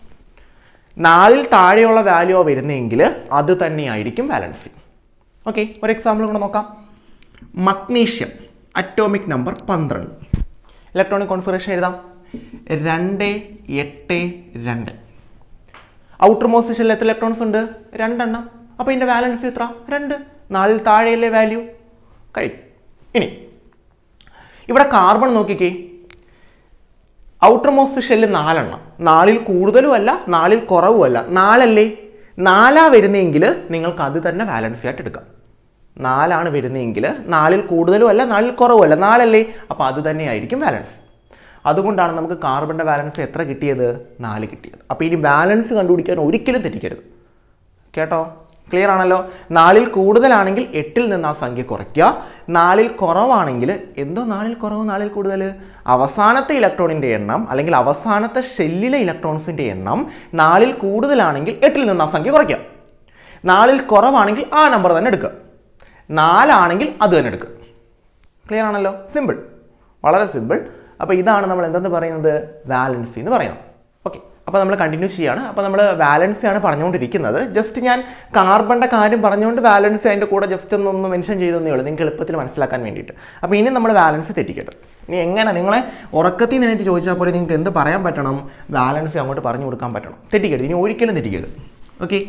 Speaker 2: നാലിൽ താഴെയുള്ള വാല്യൂ വരുന്നതെങ്കിൽ അത് തന്നെയായിരിക്കും ബാലൻസി ഓക്കെ ഒരു എക്സാമ്പിൾ കൂടെ നോക്കാം മഗ്നീഷ്യം അറ്റോമിക് നമ്പർ പന്ത്രണ്ട് ഇലക്ട്രോണിക് കോൺഫിഗറേഷൻ എഴുതാം രണ്ട് എട്ട് രണ്ട് ഔട്ടർ മോസ്റ്റ് ഷെല്ലിൽ എത്ര ഇലക്ട്രോൺസ് ഉണ്ട് രണ്ടെണ്ണം അപ്പോൾ ഇതിൻ്റെ ബാലൻസ് എത്ര രണ്ട് നാലിൽ താഴെയല്ലേ വാല്യൂ കഴിയും ഇനി ഇവിടെ കാർബൺ നോക്കിക്കേ ഔട്ടർ മോസ്റ്റ് ഷെല്ല് നാലെണ്ണം നാലിൽ കൂടുതലും അല്ല നാലിൽ കുറവുമല്ല നാലല്ലേ നാലാ വരുന്നതെങ്കിൽ നിങ്ങൾക്ക് അത് തന്നെ ബാലൻസ് ആയിട്ട് എടുക്കാം നാലാണ് വരുന്നതെങ്കിൽ നാലിൽ കൂടുതലും അല്ല നാലിൽ കുറവുമല്ല നാലല്ലേ അപ്പോൾ അത് തന്നെയായിരിക്കും ബാലൻസ് അതുകൊണ്ടാണ് നമുക്ക് കാർബണിൻ്റെ ബാലൻസ് എത്ര കിട്ടിയത് നാല് കിട്ടിയത് അപ്പോൾ ഇനി ബാലൻസ് കണ്ടുപിടിക്കാൻ ഒരിക്കലും തെറ്റിക്കരുത് കേട്ടോ ക്ലിയർ ആണല്ലോ നാലിൽ കൂടുതലാണെങ്കിൽ എട്ടിൽ നിന്ന് ആ സംഖ്യ കുറയ്ക്കുക നാലിൽ കുറവാണെങ്കിൽ എന്തോ നാലിൽ കുറവ് നാലിൽ കൂടുതൽ അവസാനത്തെ ഇലക്ട്രോണിൻ്റെ എണ്ണം അല്ലെങ്കിൽ അവസാനത്തെ ഷെല്ലിലെ ഇലക്ട്രോൺസിൻ്റെ എണ്ണം നാലിൽ കൂടുതലാണെങ്കിൽ എട്ടിൽ നിന്ന് ആ സംഖ്യ കുറയ്ക്കുക നാലിൽ കുറവാണെങ്കിൽ ആ നമ്പർ തന്നെ എടുക്കുക നാലാണെങ്കിൽ അത് തന്നെ എടുക്കുക ക്ലിയർ ആണല്ലോ സിമ്പിൾ വളരെ സിമ്പിൾ അപ്പോൾ ഇതാണ് നമ്മൾ എന്തെന്ന് പറയുന്നത് വാലൻസി എന്ന് പറയുന്നത് ഓക്കെ അപ്പോൾ നമ്മൾ കണ്ടിന്യൂ ചെയ്യാണ് അപ്പോൾ നമ്മൾ വാലൻസി ആണ് പറഞ്ഞുകൊണ്ടിരിക്കുന്നത് ജസ്റ്റ് ഞാൻ കാർബണിൻ്റെ കാര്യം പറഞ്ഞുകൊണ്ട് വാലൻസി അതിൻ്റെ കൂടെ ജസ്റ്റ് ഒന്നൊന്ന് മെൻഷൻ ചെയ്തെന്നേ ഉള്ളൂ നിങ്ങൾക്ക് എളുപ്പത്തിൽ മനസ്സിലാക്കാൻ വേണ്ടിയിട്ട് അപ്പോൾ ഇനി നമ്മൾ വാലൻസി തെറ്റിക്കട്ടെ ഇനി എങ്ങനെ നിങ്ങളെ ഉറക്കത്തിൽ നിന്ന് എനിക്ക് ചോദിച്ചാൽ പോലെ നിങ്ങൾക്ക് എന്ത് പറയാൻ പറ്റണം വാലൻസി അങ്ങോട്ട് പറഞ്ഞു കൊടുക്കാൻ പറ്റണം തെറ്റിക്കരുത് ഇനി ഒരിക്കലും തെറ്റിക്കരുത് ഓക്കെ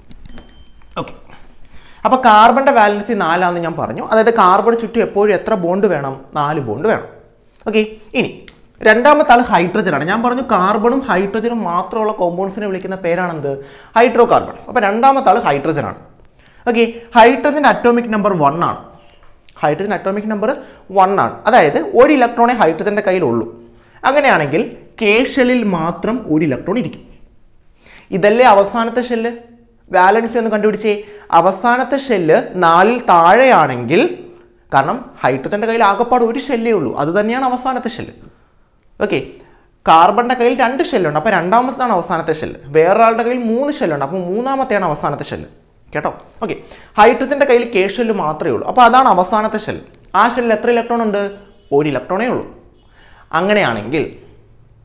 Speaker 2: ഓക്കെ അപ്പോൾ കാർബണിൻ്റെ വാലൻസി നാലാണെന്ന് ഞാൻ പറഞ്ഞു അതായത് കാർബൺ ചുറ്റും എപ്പോഴും എത്ര ബോണ്ട് വേണം നാല് ബോണ്ട് വേണം ഓക്കെ ഇനി രണ്ടാമത്തെ ആൾ ഹൈഡ്രജൻ ആണ് ഞാൻ പറഞ്ഞു കാർബണും ഹൈഡ്രജനും മാത്രമുള്ള കോമ്പൗണ്ട്സിനെ വിളിക്കുന്ന പേരാണെന്ത് ഹൈഡ്രോ കാർബൺസ് അപ്പോൾ രണ്ടാമത്തെ ആൾ ഹൈഡ്രജൻ ആണ് okay hydrogen atomic number one ആണ് ഹൈഡ്രജൻ അറ്റോമിക് നമ്പർ വൺ ആണ് അതായത് ഒരു ഇലക്ട്രോണേ ഹൈഡ്രജൻ്റെ കയ്യിലുള്ളൂ അങ്ങനെയാണെങ്കിൽ കെ ഷെല്ലിൽ മാത്രം ഒരു ഇലക്ട്രോൺ ഇരിക്കും ഇതല്ലേ അവസാനത്തെ ഷെല്ല് ബാലൻസ് എന്ന് കണ്ടുപിടിച്ചേ അവസാനത്തെ ഷെല്ല് നാലിൽ താഴെയാണെങ്കിൽ കാരണം ഹൈഡ്രജൻ്റെ കയ്യിൽ ആകപ്പാട് ഒരു ഷെല്ലേ ഉള്ളൂ അത് തന്നെയാണ് അവസാനത്തെ ഷെല്ല് ഓക്കെ കാർബണിൻ്റെ കയ്യിൽ രണ്ട് ഷെല്ലുണ്ട് അപ്പോൾ രണ്ടാമത്താണ് അവസാനത്തെ ഷെല്ല് വേറൊരാളുടെ കയ്യിൽ മൂന്ന് ഷെല്ലുണ്ട് അപ്പോൾ മൂന്നാമത്തെയാണ് അവസാനത്തെ ഷെല്ല് കേട്ടോ ഓക്കെ ഹൈഡ്രജൻ്റെ കയ്യിൽ കെ ഷെല്ല് മാത്രമേ ഉള്ളൂ അപ്പോൾ അതാണ് അവസാനത്തെ ഷെല്ല് ആ ഷെല്ലിൽ എത്ര ഇലക്ട്രോൺ ഉണ്ട് ഒരു ഇലക്ട്രോണേ ഉള്ളൂ അങ്ങനെയാണെങ്കിൽ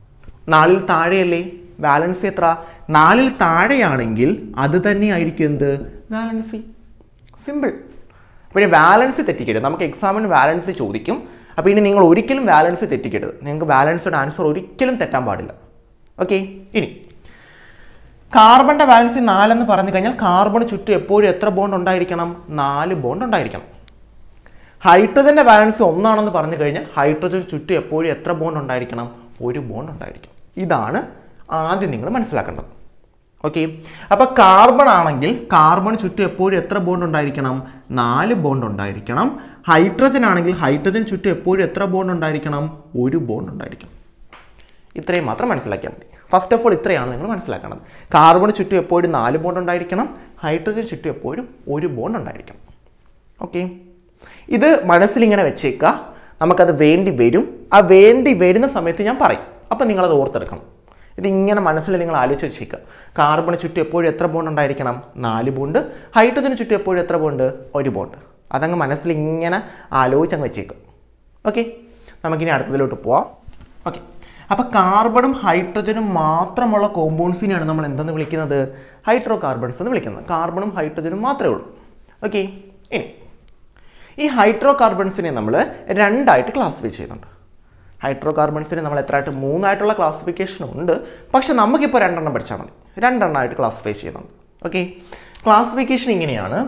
Speaker 2: നാലിൽ താഴെയല്ലേ വാലൻസി എത്ര നാലിൽ താഴെയാണെങ്കിൽ അത് തന്നെയായിരിക്കും എന്ത് വാലൻസി സിമ്പിൾ പിന്നെ വാലൻസ് തെറ്റിക്കരുത് നമുക്ക് എക്സാമിന് വാലൻസ് ചോദിക്കും അപ്പോൾ ഇനി നിങ്ങൾ ഒരിക്കലും വാലൻസ് തെറ്റിക്കരുത് നിങ്ങൾക്ക് വാലൻസ്ഡ് ആൻസർ ഒരിക്കലും തെറ്റാൻ പാടില്ല ഓക്കെ ഇനി കാർബണിൻ്റെ വാലൻസി നാലെന്ന് പറഞ്ഞു കഴിഞ്ഞാൽ കാർബൺ ചുറ്റും എപ്പോഴും എത്ര ബോണ്ട് ഉണ്ടായിരിക്കണം നാല് ബോണ്ട് ഉണ്ടായിരിക്കണം ഹൈഡ്രജൻ്റെ വാലൻസി ഒന്നാണെന്ന് പറഞ്ഞു കഴിഞ്ഞാൽ ഹൈഡ്രജൻ ചുറ്റും എപ്പോഴും എത്ര ബോണ്ട് ഉണ്ടായിരിക്കണം ഒരു ബോണ്ട് ഉണ്ടായിരിക്കണം ഇതാണ് ആദ്യം നിങ്ങൾ മനസ്സിലാക്കേണ്ടത് ഓക്കെ അപ്പോൾ കാർബൺ ആണെങ്കിൽ കാർബൺ ചുറ്റും എപ്പോഴും എത്ര ബോണ്ട് ഉണ്ടായിരിക്കണം നാല് ബോണ്ട് ഉണ്ടായിരിക്കണം ഹൈഡ്രജൻ ആണെങ്കിൽ ഹൈഡ്രജൻ ചുറ്റും എപ്പോഴും എത്ര ബോണ്ട് ഉണ്ടായിരിക്കണം ഒരു ബോണ്ട് ഉണ്ടായിരിക്കണം ഇത്രയും മാത്രം മനസ്സിലാക്കിയാൽ മതി ഫസ്റ്റ് ഓഫ് ഓൾ ഇത്രയാണ് നിങ്ങൾ മനസ്സിലാക്കേണ്ടത് കാർബൺ ചുറ്റും എപ്പോഴും നാല് ബോണ്ട് ഉണ്ടായിരിക്കണം ഹൈഡ്രജൻ ചുറ്റും എപ്പോഴും ഒരു ബോണ്ട് ഉണ്ടായിരിക്കണം ഓക്കെ ഇത് മനസ്സിലിങ്ങനെ വെച്ചേക്കുക നമുക്കത് വേണ്ടി വരും ആ വേണ്ടി വരുന്ന സമയത്ത് ഞാൻ പറയും അപ്പം നിങ്ങളത് ഓർത്തെടുക്കണം ഇതിങ്ങനെ മനസ്സിൽ നിങ്ങൾ ആലോചിച്ച് വെച്ചേക്കുക കാർബണ് ചുറ്റും എപ്പോഴും എത്ര ബോണ്ട് ഉണ്ടായിരിക്കണം നാല് ബോണ്ട് ഹൈഡ്രജന് ചുറ്റും എപ്പോഴും എത്ര ബോണ്ട് ഒരു ബോണ്ട് അതങ്ങ് മനസ്സിൽ ഇങ്ങനെ ആലോചിച്ചങ്ങ് വെച്ചേക്കും ഓക്കെ നമുക്കിനി അടുത്തതിലോട്ട് പോവാം ഓക്കെ അപ്പോൾ കാർബണും ഹൈഡ്രജനും മാത്രമുള്ള കോമ്പൗണ്ട്സിനെയാണ് നമ്മൾ എന്തെന്ന് വിളിക്കുന്നത് ഹൈഡ്രോ കാർബൺസ് എന്ന് വിളിക്കുന്നത് കാർബണും ഹൈഡ്രജനും മാത്രമേ ഉള്ളൂ ഓക്കെ ഇനി ഈ ഹൈഡ്രോ കാർബൺസിനെ നമ്മൾ രണ്ടായിട്ട് ക്ലാസിഫൈ ചെയ്യുന്നുണ്ട് ഹൈഡ്രോ കാർബൺസിനെ നമ്മൾ എത്രയായിട്ട് മൂന്നായിട്ടുള്ള ക്ലാസിഫിക്കേഷൻ ഉണ്ട് പക്ഷെ നമുക്കിപ്പോൾ രണ്ടെണ്ണം പഠിച്ചാൽ മതി രണ്ടെണ്ണമായിട്ട് ക്ലാസിഫൈ ചെയ്യുന്നുണ്ട് ഓക്കെ ക്ലാസിഫിക്കേഷൻ ഇങ്ങനെയാണ്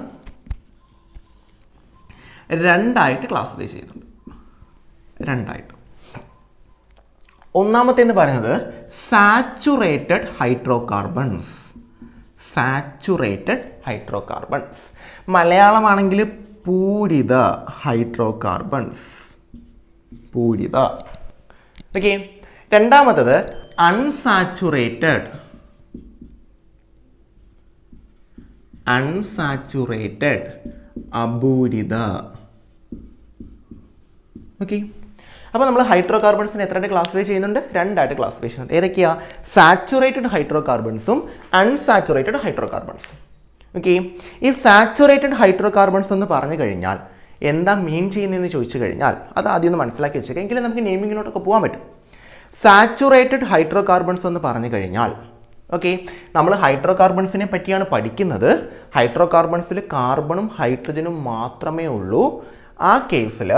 Speaker 2: രണ്ടായിട്ട് ക്ലാസിഫൈ ചെയ്യുന്നുണ്ട് രണ്ടായിട്ട് ഒന്നാമത്തെ എന്ന് പറയുന്നത് saturated hydrocarbons saturated hydrocarbons മലയാളമാണെങ്കിൽ പൂരിത ഹൈഡ്രോ കാർബൺസ് പൂരിത ഓക്കെ രണ്ടാമത്തത് അൺസാച്ചുറേറ്റഡ് അൺസാച്ചുറേറ്റഡ് അപൂരിത ഓക്കെ അപ്പോൾ നമ്മൾ ഹൈഡ്രോ കാർബൺസിനെ എത്രയായിട്ട് ക്ലാസിഫൈ ചെയ്യുന്നുണ്ട് രണ്ടായിട്ട് ക്ലാസിഫൈ ചെയ്യുന്നുണ്ട് ഏതൊക്കെയാ സാച്ചുറേറ്റഡ് ഹൈഡ്രോ കാർബൺസും അൺസാച്ചുറേറ്റഡ് ഹൈഡ്രോ കാർബൺസും ഓക്കെ ഈ സാച്ചുറേറ്റഡ് ഹൈഡ്രോ കാർബൺസ് എന്ന് പറഞ്ഞു കഴിഞ്ഞാൽ എന്താ മീൻ ചെയ്യുന്നതെന്ന് ചോദിച്ചു കഴിഞ്ഞാൽ അത് ആദ്യം ഒന്ന് മനസ്സിലാക്കി വെച്ചേക്കാം എങ്കിലും നമുക്ക് നെയിമിങ്ങിലോട്ടൊക്കെ പോകാൻ പറ്റും സാച്ചുറേറ്റഡ് ഹൈഡ്രോ കാർബൺസ് എന്ന് പറഞ്ഞു കഴിഞ്ഞാൽ ഓക്കെ നമ്മൾ ഹൈഡ്രോ കാർബൺസിനെ പറ്റിയാണ് പഠിക്കുന്നത് ഹൈഡ്രോ കാർബൺസിൽ കാർബണും ഹൈഡ്രജനും മാത്രമേ ഉള്ളൂ ആ കേസിൽ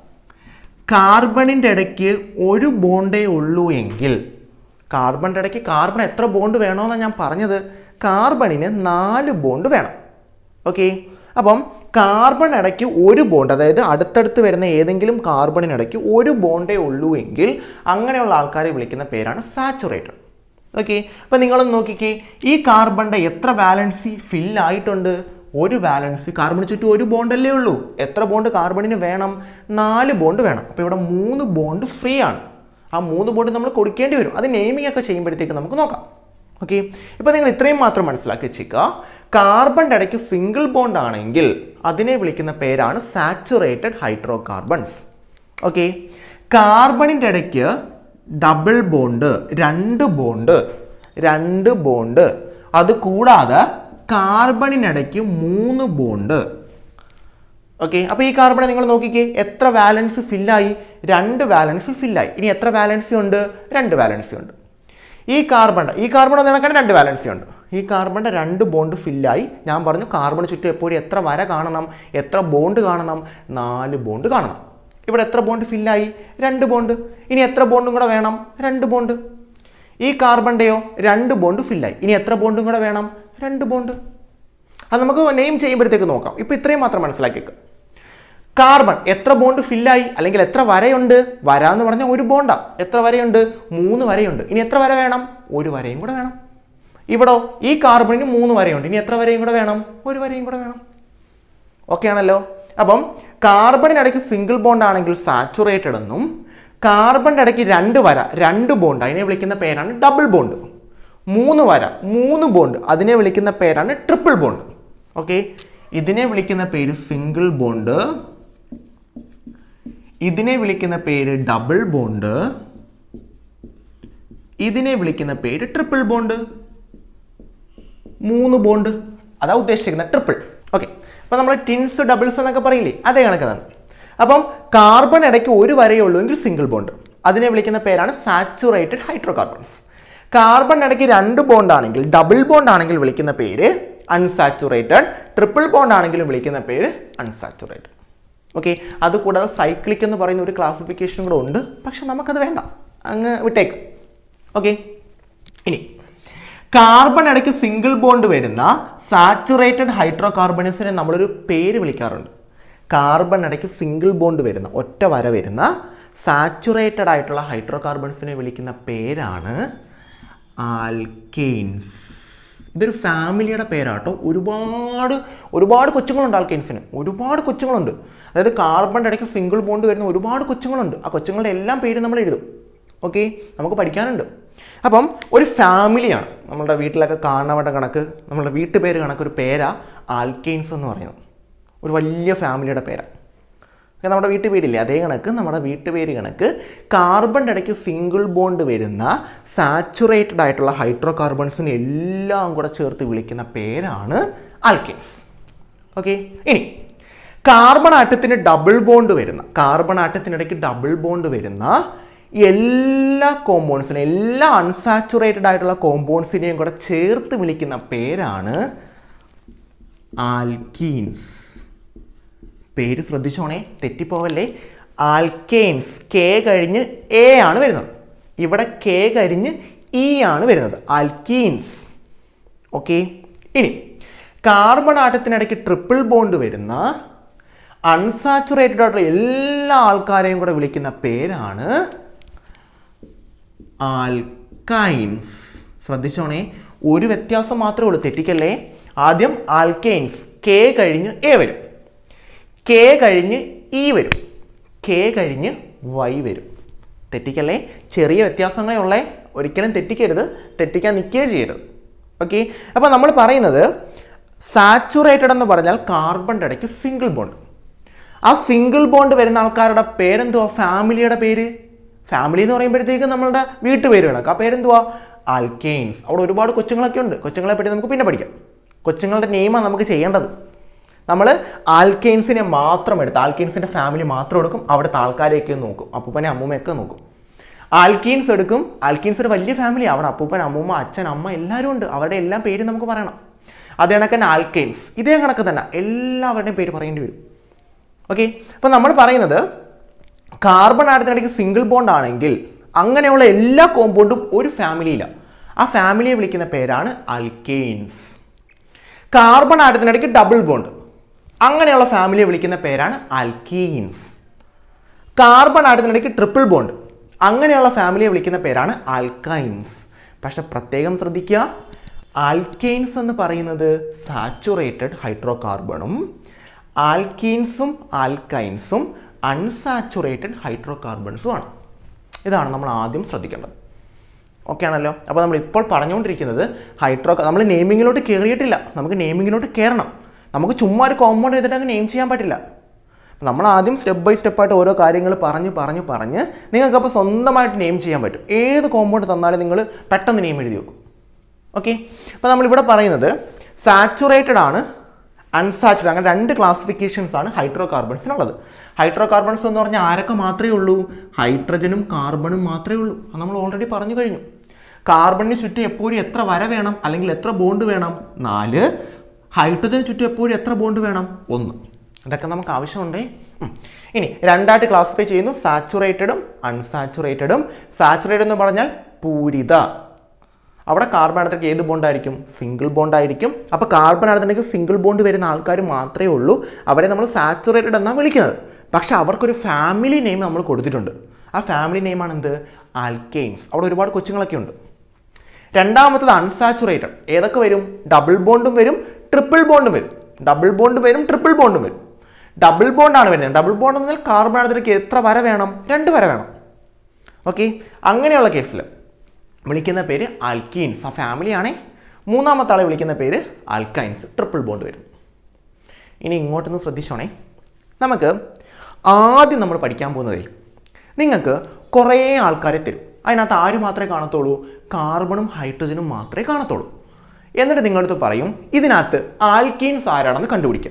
Speaker 2: കാർബണിൻ്റെ ഇടയ്ക്ക് ഒരു ബോണ്ടേ ഉള്ളൂ എങ്കിൽ കാർബണിൻ്റെ ഇടയ്ക്ക് കാർബൺ എത്ര ബോണ്ട് വേണമെന്നാണ് ഞാൻ പറഞ്ഞത് കാർബണിന് നാല് ബോണ്ട് വേണം ഓക്കെ അപ്പം കാർബൺ ഇടയ്ക്ക് ഒരു ബോണ്ട് അതായത് അടുത്തടുത്ത് വരുന്ന ഏതെങ്കിലും കാർബണിനിടയ്ക്ക് ഒരു ബോണ്ടേ ഉള്ളൂ എങ്കിൽ അങ്ങനെയുള്ള ആൾക്കാരെ വിളിക്കുന്ന പേരാണ് സാച്ചുറേറ്റഡ് ഓക്കെ അപ്പം നിങ്ങളൊന്ന് നോക്കിക്കേ ഈ കാർബണിൻ്റെ എത്ര വാലൻസി ഫില്ലായിട്ടുണ്ട് ഒരു വാലൻസി കാർബണിന് ചുറ്റും ഒരു ബോണ്ടല്ലേ ഉള്ളൂ എത്ര ബോണ്ട് കാർബണിന് വേണം നാല് ബോണ്ട് വേണം അപ്പോൾ ഇവിടെ മൂന്ന് ബോണ്ട് ഫ്രീ ആണ് ആ മൂന്ന് ബോണ്ട് നമ്മൾ കൊടുക്കേണ്ടി വരും അത് നെയിമിംഗ് ഒക്കെ ചെയ്യുമ്പോഴത്തേക്ക് നമുക്ക് നോക്കാം ഓക്കെ ഇപ്പോൾ നിങ്ങൾ ഇത്രയും മാത്രം മനസ്സിലാക്കി വെച്ചേക്കുക കാർബണിൻ്റെ ഇടയ്ക്ക് സിംഗിൾ ബോണ്ട് ആണെങ്കിൽ അതിനെ വിളിക്കുന്ന പേരാണ് സാച്ചുറേറ്റഡ് ഹൈഡ്രോ കാർബൺസ് ഓക്കെ കാർബണിൻ്റെ ഇടയ്ക്ക് ഡബിൾ ബോണ്ട് രണ്ട് ബോണ്ട് രണ്ട് ബോണ്ട് അത് കൂടാതെ കാർബണിനിടയ്ക്ക് മൂന്ന് ബോണ്ട് ഓക്കെ അപ്പോൾ ഈ കാർബണെ നിങ്ങൾ നോക്കിക്കേ എത്ര വാലൻസ് ഫില്ലായി രണ്ട് വാലൻസ് ഫില്ലായി ഇനി എത്ര വാലൻസി ഉണ്ട് രണ്ട് വാലൻസി ഉണ്ട് ഈ കാർബൺ ഈ കാർബൺ നിനക്കാണ് രണ്ട് വാലൻസി ഉണ്ട് ഈ കാർബണിൻ്റെ രണ്ട് ബോണ്ട് ഫില്ലായി ഞാൻ പറഞ്ഞു കാർബണ് ചുറ്റും എപ്പോഴും എത്ര വര കാണണം എത്ര ബോണ്ട് കാണണം നാല് ബോണ്ട് കാണണം ഇവിടെ എത്ര ബോണ്ട് ഫില്ലായി രണ്ട് ബോണ്ട് ഇനി എത്ര ബോണ്ടും കൂടെ വേണം രണ്ട് ബോണ്ട് ഈ കാർബണിൻ്റെയോ രണ്ട് ബോണ്ട് ഫില്ലായി ഇനി എത്ര ബോണ്ടും കൂടെ വേണം രണ്ട് ബോണ്ട് അത് നമുക്ക് നെയിം ചെയ്യുമ്പോഴത്തേക്ക് നോക്കാം ഇപ്പോൾ ഇത്രയും മാത്രം മനസ്സിലാക്കിയേക്ക് കാർബൺ എത്ര ബോണ്ട് ഫില്ലായി അല്ലെങ്കിൽ എത്ര വരയുണ്ട് വര എന്ന് പറഞ്ഞാൽ ഒരു ബോണ്ടാ എത്ര വരയുണ്ട് മൂന്ന് വരയുണ്ട് ഇനി എത്ര വര വേണം ഒരു വരയും കൂടെ വേണം ഇവിടോ ഈ കാർബണിന് മൂന്ന് വരയുണ്ട് ഇനി എത്ര വരയും കൂടെ വേണം ഒരു വരയും കൂടെ വേണം ഓക്കെ ആണല്ലോ അപ്പം കാർബണിനിടയ്ക്ക് സിംഗിൾ ബോണ്ട് ആണെങ്കിൽ സാച്ചുറേറ്റഡ് എന്നും കാർബണിൻ്റെ ഇടയ്ക്ക് രണ്ട് വര രണ്ട് ബോണ്ട് അതിനെ വിളിക്കുന്ന പേരാണ് ഡബിൾ ബോണ്ട് മൂന്ന് വര മൂന്ന് ബോണ്ട് അതിനെ വിളിക്കുന്ന പേരാണ് ട്രിപ്പിൾ ബോണ്ട് ഓക്കെ ഇതിനെ വിളിക്കുന്ന പേര് സിംഗിൾ ബോണ്ട് ഇതിനെ വിളിക്കുന്ന പേര് ഡബിൾ ബോണ്ട് ഇതിനെ വിളിക്കുന്ന പേര് ട്രിപ്പിൾ ബോണ്ട് മൂന്ന് ബോണ്ട് അതാ ഉദ്ദേശിക്കുന്നത് ട്രിപ്പിൾ ഓക്കെ അപ്പോൾ നമ്മൾ ടിൻസ് ഡബിൾസ് എന്നൊക്കെ പറയില്ലേ അതേ കണക്ക് തന്നെ അപ്പം കാർബൺ ഇടയ്ക്ക് ഒരു വരയേ ഉള്ളൂ എങ്കിൽ സിംഗിൾ ബോണ്ട് അതിനെ വിളിക്കുന്ന പേരാണ് സാച്ചുറേറ്റഡ് ഹൈഡ്രോ കാർബൺസ് കാർബൺ ഇടയ്ക്ക് രണ്ട് ബോണ്ട് ആണെങ്കിൽ ഡബിൾ ബോണ്ട് ആണെങ്കിൽ വിളിക്കുന്ന പേര് അൺസാച്ചുറേറ്റഡ് ട്രിപ്പിൾ ബോണ്ട് ആണെങ്കിലും വിളിക്കുന്ന പേര് അൺസാച്ചുറേറ്റഡ് ഓക്കെ അതുകൂടാതെ സൈക്ലിക് എന്ന് പറയുന്ന ഒരു ക്ലാസിഫിക്കേഷൻ കൂടെ ഉണ്ട് പക്ഷെ നമുക്കത് വേണ്ട അങ്ങ് വിട്ടേക്ക് ഓക്കെ ഇനി കാർബൺ ഇടയ്ക്ക് സിംഗിൾ ബോണ്ട് വരുന്ന സാച്ചുറേറ്റഡ് ഹൈഡ്രോ കാർബൺസിനെ നമ്മളൊരു പേര് വിളിക്കാറുണ്ട് കാർബൺ ഇടയ്ക്ക് സിംഗിൾ ബോണ്ട് വരുന്ന ഒറ്റ വര വരുന്ന സാച്ചുറേറ്റഡ് ആയിട്ടുള്ള ഹൈഡ്രോ കാർബൺസിനെ വിളിക്കുന്ന പേരാണ് ആൽക്കെയിൻസ് ഇതൊരു ഫാമിലിയുടെ പേരാട്ടോ ഒരുപാട് ഒരുപാട് കൊച്ചുങ്ങളുണ്ട് ആൽക്കെയിൻസിന് ഒരുപാട് കൊച്ചുങ്ങളുണ്ട് അതായത് കാർബണിൻ്റെ ഇടയ്ക്ക് സിംഗിൾ ബോണ്ട് വരുന്ന ഒരുപാട് കൊച്ചുങ്ങളുണ്ട് ആ കൊച്ചുങ്ങളുടെ എല്ലാം പേര് നമ്മൾ എഴുതും ഓക്കെ നമുക്ക് പഠിക്കാനുണ്ട് അപ്പം ഒരു ഫാമിലിയാണ് നമ്മുടെ വീട്ടിലൊക്കെ കാണുന്നവരുടെ കണക്ക് നമ്മുടെ വീട്ടുപേര് കണക്ക് ഒരു പേരാ ആൽക്കെയിൻസ് എന്ന് പറയുന്നത് ഒരു വലിയ ഫാമിലിയുടെ പേരാണ് ഒക്കെ നമ്മുടെ വീട്ടുപേരില്ലേ അതേ കണക്ക് നമ്മുടെ വീട്ടുപേര് കണക്ക് കാർബണിൻ്റെ ഇടയ്ക്ക് സിംഗിൾ ബോണ്ട് വരുന്ന സാച്ചുറേറ്റഡ് ആയിട്ടുള്ള ഹൈഡ്രോ കാർബൺസിനെ എല്ലാം കൂടെ ചേർത്ത് വിളിക്കുന്ന പേരാണ് ആൽക്കെയിൻസ് ഓക്കെ ഇനി കാർബൺ ആറ്റത്തിന് ഡബിൾ ബോണ്ട് വരുന്ന കാർബൺ ആറ്റത്തിനിടയ്ക്ക് ഡബിൾ ബോണ്ട് വരുന്ന എല്ലാ കോമ്പൗണ്ട്സിനെ എല്ലാ അൺസാച്ചുറേറ്റഡ് ആയിട്ടുള്ള കോമ്പൗണ്ട്സിനെയും കൂടെ ചേർത്ത് വിളിക്കുന്ന പേരാണ് ആൽക്കീൻസ് പേര് ശ്രദ്ധിച്ചോണേ തെറ്റിപ്പോവല്ലേ ആൽക്കെയിൻസ് കെ കഴിഞ്ഞ് എ ആണ് വരുന്നത് ഇവിടെ കെ കഴിഞ്ഞ് ഇ ആണ് വരുന്നത് ആൽക്കീൻസ് ഓക്കെ ഇനി കാർബൺ ആറ്റത്തിനിടയ്ക്ക് ട്രിപ്പിൾ ബോണ്ട് വരുന്ന അൺസാച്ചുറേറ്റഡ് ആയിട്ടുള്ള എല്ലാ ആൾക്കാരെയും കൂടെ വിളിക്കുന്ന പേരാണ് ആൽക്കൈൻസ് ശ്രദ്ധിച്ചോണേ ഒരു വ്യത്യാസം മാത്രമേ ഉള്ളൂ തെറ്റിക്കല്ലേ ആദ്യം ആൽക്കെയിൻസ് കെ കഴിഞ്ഞ് എ വരും കെ കഴിഞ്ഞ് ഇ വരും കെ കഴിഞ്ഞ് വൈ വരും തെറ്റിക്കല്ലേ ചെറിയ വ്യത്യാസങ്ങളേ ഉള്ളേ ഒരിക്കലും തെറ്റിക്കരുത് തെറ്റിക്കാൻ നിൽക്കുകയേ ചെയ്യരുത് ഓക്കെ അപ്പോൾ നമ്മൾ പറയുന്നത് സാച്ചുറേറ്റഡ് എന്ന് പറഞ്ഞാൽ കാർബണിൻ്റെ ഇടയ്ക്ക് സിംഗിൾ ബോണ്ട് ആ സിംഗിൾ ബോണ്ട് വരുന്ന ആൾക്കാരുടെ പേരെന്തുവാ ഫാമിലിയുടെ പേര് ഫാമിലി എന്ന് പറയുമ്പോഴത്തേക്ക് നമ്മളുടെ വീട്ടുപേര് കണക്ക് ആ പേരെന്തുവാ ആൽക്കെയിൻസ് അവിടെ ഒരുപാട് കൊച്ചുങ്ങളൊക്കെ ഉണ്ട് കൊച്ചുങ്ങളെ പറ്റി നമുക്ക് പിന്നെ പഠിക്കാം കൊച്ചുങ്ങളുടെ നെയിമാണ് നമുക്ക് ചെയ്യേണ്ടത് നമ്മൾ ആൽക്കെയിൻസിനെ മാത്രം എടുത്ത് ആൽക്കെയിൻസിൻ്റെ ഫാമിലി മാത്രം എടുക്കും അവിടുത്തെ ആൾക്കാരെയൊക്കെ നോക്കും അപ്പൂപ്പനെ അമ്മൂമ്മയൊക്കെ നോക്കും ആൽക്കീൻസ് എടുക്കും ആൽക്കീൻസ് ഒരു വലിയ ഫാമിലി അവിടെ അപ്പൂപ്പൻ അമ്മൂമ്മ അച്ഛൻ അമ്മ എല്ലാവരും ഉണ്ട് അവരുടെ എല്ലാം പേര് നമുക്ക് പറയണം അതേ കണക്ക് തന്നെ ആൽക്കെയിൻസ് ഇതേ കണക്ക് തന്നെ എല്ലാവരുടെയും പേര് പറയേണ്ടി വരും ഓക്കെ അപ്പോൾ നമ്മൾ പറയുന്നത് കാർബൺ ആറ്റത്തിനിടയ്ക്ക് സിംഗിൾ ബോണ്ട് ആണെങ്കിൽ അങ്ങനെയുള്ള എല്ലാ കോമ്പൗണ്ടും ഒരു ഫാമിലിയിലാണ് ആ ഫാമിലിയെ വിളിക്കുന്ന പേരാണ് അൽക്കെയിൻസ് കാർബൺ ആറ്റത്തിനിടയ്ക്ക് ഡബിൾ ബോണ്ട് അങ്ങനെയുള്ള ഫാമിലിയെ വിളിക്കുന്ന പേരാണ് അൽക്കീൻസ് കാർബൺ ആറ്റത്തിനിടയ്ക്ക് ട്രിപ്പിൾ ബോണ്ട് അങ്ങനെയുള്ള ഫാമിലിയെ വിളിക്കുന്ന പേരാണ് ആൽക്കൈൻസ് പക്ഷെ പ്രത്യേകം ശ്രദ്ധിക്കുക ആൽക്കെയിൻസ് എന്ന് പറയുന്നത് സാച്ചുറേറ്റഡ് ഹൈഡ്രോ കാർബണും ആൽക്കീൻസും ആൽക്കൈൻസും അൺസാച്ചുറേറ്റഡ് ഹൈഡ്രോ കാർബൺസും ആണ് ഇതാണ് നമ്മൾ ആദ്യം ശ്രദ്ധിക്കേണ്ടത് ഓക്കെ ആണല്ലോ അപ്പോൾ നമ്മൾ ഇപ്പോൾ പറഞ്ഞുകൊണ്ടിരിക്കുന്നത് ഹൈഡ്രോ നമ്മൾ നെയിമിങ്ങിലോട്ട് കയറിയിട്ടില്ല നമുക്ക് നെയിമിങ്ങിലോട്ട് കയറണം നമുക്ക് ചുമ്മാ ഒരു കോമ്പൗണ്ട് ചെയ്തിട്ട് അങ്ങ് നെയിം ചെയ്യാൻ പറ്റില്ല അപ്പോൾ നമ്മൾ ആദ്യം സ്റ്റെപ്പ് ബൈ സ്റ്റെപ്പായിട്ട് ഓരോ കാര്യങ്ങൾ പറഞ്ഞ് പറഞ്ഞ് പറഞ്ഞ് നിങ്ങൾക്കപ്പോൾ സ്വന്തമായിട്ട് നെയിം ചെയ്യാൻ പറ്റും ഏത് കോമ്പൗണ്ട് തന്നാലും നിങ്ങൾ പെട്ടെന്ന് നെയിം എഴുതി വെക്കും ഓക്കെ അപ്പോൾ നമ്മളിവിടെ പറയുന്നത് സാച്ചുറേറ്റഡ് ആണ് അൺസാച്ചുറേറ്റഡ് അങ്ങനെ രണ്ട് ക്ലാസിഫിക്കേഷൻസ് ആണ് ഹൈഡ്രോ കാർബൺസിനുള്ളത് ഹൈഡ്രോ കാർബൺസ് എന്ന് പറഞ്ഞാൽ ആരൊക്കെ മാത്രമേ ഉള്ളൂ ഹൈഡ്രജനും കാർബണും മാത്രമേ ഉള്ളൂ അത് നമ്മൾ ഓൾറെഡി പറഞ്ഞു കഴിഞ്ഞു കാർബണിന് ചുറ്റും എപ്പോഴും എത്ര വര വേണം അല്ലെങ്കിൽ എത്ര ബോണ്ട് വേണം നാല് ഹൈഡ്രജന് ചുറ്റും എപ്പോഴും എത്ര ബോണ്ട് വേണം ഒന്ന് ഇതൊക്കെ നമുക്ക് ആവശ്യമുണ്ടേ ഉം. ഇനി രണ്ടായിട്ട് ക്ലാസിഫൈ ചെയ്യുന്നു സാച്ചുറേറ്റഡും അൺസാച്ചുറേറ്റഡും സാച്ചുറേറ്റഡ് എന്ന് പറഞ്ഞാൽ പൂരിത അവിടെ കാർബൺ അടുത്തേക്ക് ഏത് ബോണ്ടായിരിക്കും സിംഗിൾ ബോണ്ടായിരിക്കും അപ്പോൾ കാർബൺ അടുത്തേക്ക് സിംഗിൾ ബോണ്ട് വരുന്ന ആൾക്കാർ മാത്രമേ ഉള്ളൂ അവരെ നമ്മൾ സാച്ചുറേറ്റഡ് എന്നാണ് വിളിക്കുന്നത് പക്ഷെ അവർക്കൊരു ഫാമിലി നെയിം നമ്മൾ കൊടുത്തിട്ടുണ്ട് ആ ഫാമിലി നെയിമാണ് എന്ത് ആൽക്കെയിൻസ് അവിടെ ഒരുപാട് കൊച്ചുങ്ങളൊക്കെ ഉണ്ട് രണ്ടാമത്തത് അൺസാച്ചുറേറ്റഡ് ഏതൊക്കെ വരും ഡബിൾ ബോണ്ടും വരും ട്രിപ്പിൾ ബോണ്ടും വരും ഡബിൾ ബോണ്ട് വരും ട്രിപ്പിൾ ബോണ്ടും വരും ഡബിൾ ബോണ്ടാണ് വരുന്നത് ഡബിൾ ബോണ്ട് എന്ന് പറഞ്ഞാൽ കാർബൺ അടുത്തേക്ക് എത്ര വര വേണം രണ്ട് വര വേണം ഓക്കെ അങ്ങനെയുള്ള കേസിൽ വിളിക്കുന്ന പേര് ആൽക്കീൻസ് ആ ഫാമിലിയാണേ മൂന്നാമത്തെ ആളെ വിളിക്കുന്ന പേര് ആൽക്കൈൻസ് ട്രിപ്പിൾ ബോണ്ട് വരും ഇനി ഇങ്ങോട്ടൊന്ന് ശ്രദ്ധിച്ചോണേ നമുക്ക് ആദ്യം നമ്മൾ പഠിക്കാൻ പോകുന്നതേ നിങ്ങൾക്ക് കുറേ ആൾക്കാരെ തരും അതിനകത്ത് ആര് മാത്രമേ കാണത്തുള്ളൂ കാർബണും ഹൈഡ്രജനും മാത്രമേ കാണത്തുള്ളൂ എന്നിട്ട് നിങ്ങളടുത്ത് പറയും ഇതിനകത്ത് ആൽക്കീൻസ് ആരാണെന്ന് കണ്ടുപിടിക്കാം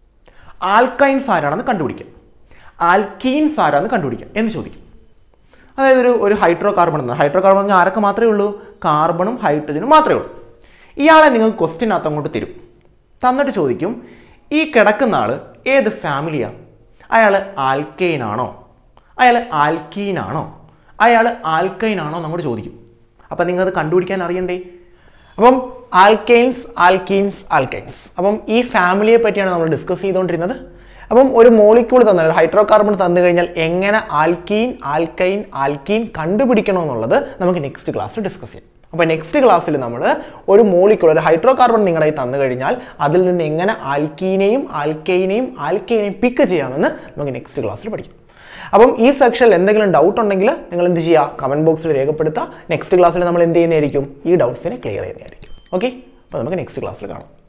Speaker 2: ആൽക്കൈൻസ് ആരാണെന്ന് കണ്ടുപിടിക്കാം ആൽക്കീൻസ് ആരാണെന്ന് കണ്ടുപിടിക്കാം എന്ന് ചോദിക്കും അതായത് ഒരു ഒരു ഹൈഡ്രോ കാർബൺ എന്ന് ഹൈഡ്രോ കാർബൺ എന്ന് ആരൊക്കെ മാത്രമേ ഉള്ളൂ കാർബണും ഹൈഡ്രജനും മാത്രമേ ഉള്ളൂ ഇയാളെ നിങ്ങൾക്ക് ക്വസ്റ്റ്യനകത്ത് അങ്ങോട്ട് തരും തന്നിട്ട് ചോദിക്കും ഈ കിടക്കുന്ന ആൾ ഏത് ഫാമിലിയാണ് അയാൾ ആൽക്കെയിൻ ആണോ അയാൾ ആൽക്കീൻ ആണോ അയാൾ ആൽക്കൈൻ ആണോ എന്നങ്ങോട്ട് ചോദിക്കും അപ്പം നിങ്ങൾക്കത് കണ്ടുപിടിക്കാൻ അറിയണ്ടേ അപ്പം ആൽക്കെയിൻസ് ആൽക്കീൻസ് ആൽക്കൈൻസ് അപ്പം ഈ ഫാമിലിയെ പറ്റിയാണ് നമ്മൾ ഡിസ്കസ് ചെയ്തുകൊണ്ടിരുന്നത് അപ്പം ഒരു മോളിക്യൂൾ തന്നാൽ ഒരു ഹൈഡ്രോ കാർബൺ തന്നു കഴിഞ്ഞാൽ എങ്ങനെ ആൽക്കീൻ ആൽക്കൈൻ ആൽക്കീൻ കണ്ടുപിടിക്കണമെന്നുള്ളത് നമുക്ക് നെക്സ്റ്റ് ക്ലാസ്സിൽ ഡിസ്കസ് ചെയ്യാം അപ്പോൾ നെക്സ്റ്റ് ക്ലാസ്സിൽ നമ്മൾ ഒരു മോളിക്യൂൾ ഒരു ഹൈഡ്രോ കാർബൺ നിങ്ങളുടെ കയ്യിൽ തന്നു കഴിഞ്ഞാൽ അതിൽ നിന്ന് എങ്ങനെ ആൽക്കീനെയും ആൽക്കൈനെയും ആൽക്കൈനെയും പിക്ക് ചെയ്യാമെന്ന് നമുക്ക് നെക്സ്റ്റ് ക്ലാസ്സിൽ പഠിക്കാം അപ്പം ഈ സെക്ഷനിൽ എന്തെങ്കിലും ഡൗട്ട് ഉണ്ടെങ്കിൽ നിങ്ങൾ എന്ത് ചെയ്യുക കമൻറ്റ് ബോക്സിൽ രേഖപ്പെടുത്തുക നെക്സ്റ്റ് ക്ലാസ്സിൽ നമ്മൾ എന്ത് ചെയ്യുന്നതായിരിക്കും ഈ ഡൗട്ട്സിനെ ക്ലിയർ ചെയ്യുന്നതായിരിക്കും ഓക്കെ അപ്പോൾ നമുക്ക് നെക്സ്റ്റ് ക്ലാസ്സിൽ കാണാം